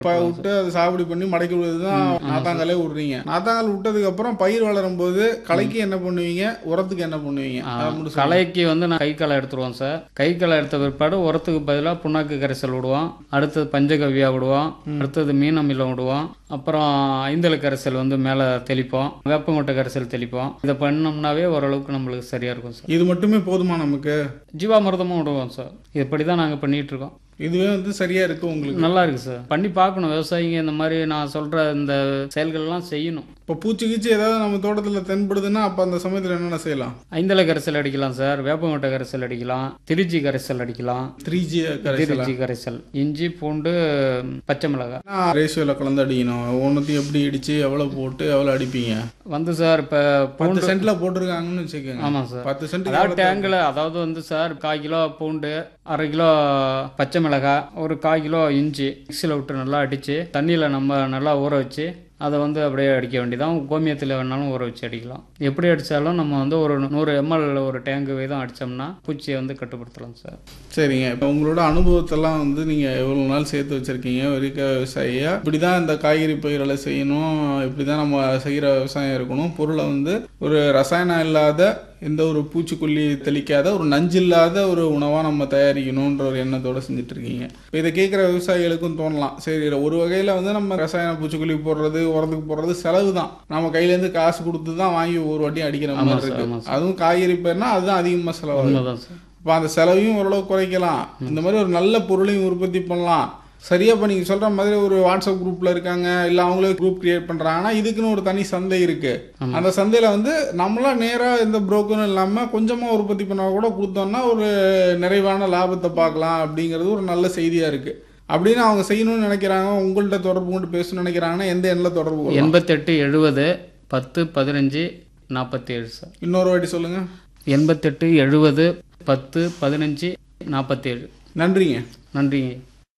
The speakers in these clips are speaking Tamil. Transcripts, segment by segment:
இப்போ விட்டு அதை சாகுபடி பண்ணி மடக்கி விடுறது தான் நாத்தாங்காலே விடுறீங்க நாத்தாங்கால் விட்டதுக்கு அப்புறம் பயிர் வளரும் போது களைக்கு என்ன பண்ணுவீங்க உரத்துக்கு என்ன பண்ணுவீங்க ஆ, அதை மட்டும் சொல்லுங்க. களைக்கு வந்து நான் கை களை எடுத்துருவோம் சார் கை களை எடுத்த பிற்பாடு உரத்துக்கு பதிலாக புண்ணாக்கு கரைசல் விடுவோம் அடுத்தது பஞ்சகவ்யா விடுவோம் அடுத்தது மீன் அமிலம் விடுவோம் அப்புறம் ஐந்தல கரைசல் வந்து மேலே தெளிப்போம் வேப்பங்கொட்டை கரைசல் தெளிப்போம் இதை பண்ணோம்னாவே ஓரளவுக்கு நம்மளுக்கு சரியாக இருக்கும் சார் இது மட்டுமே போதுமா நமக்கு ஜீவாமிர்தமும் விடுவோம் சார் இப்படி தான் நாங்கள் பண்ணிட்டு இருக்கோம் இதுவே வந்து சரியா இருக்கு உங்களுக்கு நல்லா இருக்கு சார் பண்ணி பார்க்கணும் விவசாயிங்க இந்த மாதிரி நான் சொல்ற இந்த செயல்கள்லாம் செய்யணும் இப்போ பூச்சி கீச்சி ஏதாவது நம்ம தோட்டத்துல தென்படுதுன்னா அப்ப அந்த சமயத்துல என்னென்ன செய்யலாம் ஐந்தலை கரைசல் அடிக்கலாம் சார் வேப்பங்கொட்டை கரைசல் அடிக்கலாம் திருச்சி கரைசல் அடிக்கலாம் த்ரீ ஜி கரைசலா திருச்சி கரைசல் இஞ்சி பூண்டு பச்சை மிளகாய் ரேஷியோல கலந்து அடிக்கணும் ஒன்றுத்தையும் எப்படி இடிச்சு எவ்வளவு போட்டு எவ்வளவு அடிப்பீங்க வந்து சார் இப்போ பத்து பூண்டு சென்ட்ல போட்டிருக்காங்கன்னு வச்சுக்கோங்க ஆமாம் சார் பத்து சென்ட் அதாவது டேங்கில் அதாவது வந்து சார் கால் கிலோ பூண்டு அரை கிலோ பச்சை மிளகாய் ஒரு கால் கிலோ இஞ்சி மிக்சியில் விட்டு நல்லா அடித்து தண்ணியில் நம்ம நல்லா ஊற வச்சு அதை வந்து அப்படியே அடிக்க வேண்டியதான் கோமியத்தில் வேணாலும் ஊற வச்சு அடிக்கலாம் எப்படி அடித்தாலும் நம்ம வந்து ஒரு நூறு எம்எல் ஒரு டேங்கு வீதம் அடித்தோம்னா பூச்சியை வந்து கட்டுப்படுத்தலாம் சார் சரிங்க இப்போ உங்களோட அனுபவத்தெல்லாம் வந்து நீங்கள் எவ்வளோ நாள் சேர்த்து வச்சுருக்கீங்க வரிக்க விவசாயியா இப்படி தான் இந்த காய்கறி பயிர்களை செய்யணும் இப்படி தான் நம்ம செய்கிற விவசாயம் இருக்கணும் பொருளை வந்து ஒரு ரசாயனம் இல்லாத எந்த ஒரு பூச்சிக்கொல்லி தெளிக்காத ஒரு நஞ்சு இல்லாத ஒரு உணவாக நம்ம தயாரிக்கணுன்ற ஒரு எண்ணத்தோட செஞ்சுட்டு இருக்கீங்க இப்போ இதை கேட்குற விவசாயிகளுக்கும் தோணலாம் சரி ஒரு வகையில் வந்து நம்ம ரசாயன பூச்சிக்கொல்லி போடுறது உரத்துக்கு போடுறது செலவு தான் நம்ம கையிலேருந்து காசு கொடுத்து தான் வாங்கி ஒரு வாட்டி அடிக்கிற ஆமாம் மாதிரி சார், ஆமாம் இருக்கு அதுவும் காய்கறி பயிர்னா அதுதான் அதிகமாக செலவாகும் உண்மைதான் சார் இப்போ அந்த செலவையும் ஓரளவு குறைக்கலாம் இந்த மாதிரி ஒரு நல்ல பொருளையும் உற்பத்தி பண்ணலாம் சரியா இப்போ நீங்கள் சொல்கிற மாதிரி ஒரு வாட்ஸ்அப் குரூப்பில் இருக்காங்க இல்லை அவங்களே குரூப் கிரியேட் பண்ணுறாங்கன்னா இதுக்குன்னு ஒரு தனி சந்தை இருக்குது அந்த சந்தையில் வந்து நம்மளா நேராக எந்த புரோக்கரும் இல்லாமல் கொஞ்சமாக உற்பத்தி பண்ண கூட கொடுத்தோம்னா ஒரு நிறைவான லாபத்தை பார்க்கலாம் அப்படிங்கிறது ஒரு நல்ல செய்தியாக இருக்குது அப்படின்னு அவங்க செய்யணும்னு நினைக்கிறாங்க உங்கள்கிட்ட தொடர்பு கொண்டு பேசணும்னு நினைக்கிறாங்கன்னா எந்த எண்ணில் தொடர்பு கொள்ளலாம்? எண்பத்தெட்டு எழுபது பத்து பதினஞ்சு நாற்பத்தி ஏழு சார் இன்னொரு வாட்டி சொல்லுங்கள் எண்பத்தெட்டு எழுபது பத்து பதினஞ்சு நாற்பத்தேழு நன்றிங்க நன்றிங்க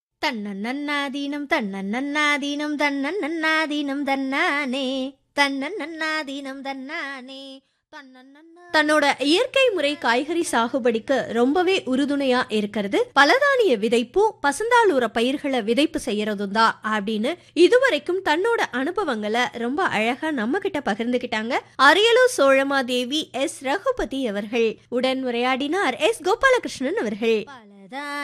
தன்னன்னாதீனம் தன்னன்னாதீனம் தன்னன்னாதீனம் தன்னானே தன்னன்னாதீனம் தன்னானே தன்னோட இயற்கை முறை காய்கறி சாகுபடிக்கு ரொம்பவே உறுதுணையா இருக்கிறது பலதானிய விதைப்பும் பசந்தாளூர பயிர்களை விதைப்பு செய்யறதும் தான் அப்படின்னு இதுவரைக்கும் தன்னோட அனுபவங்களை ரொம்ப அழகா நம்ம கிட்ட பகிர்ந்துகிட்டாங்க அரியலூர் சோழமாதேவி எஸ் ரகுபதி அவர்கள் உடன் உரையாடினார் எஸ் கோபாலகிருஷ்ணன் அவர்கள்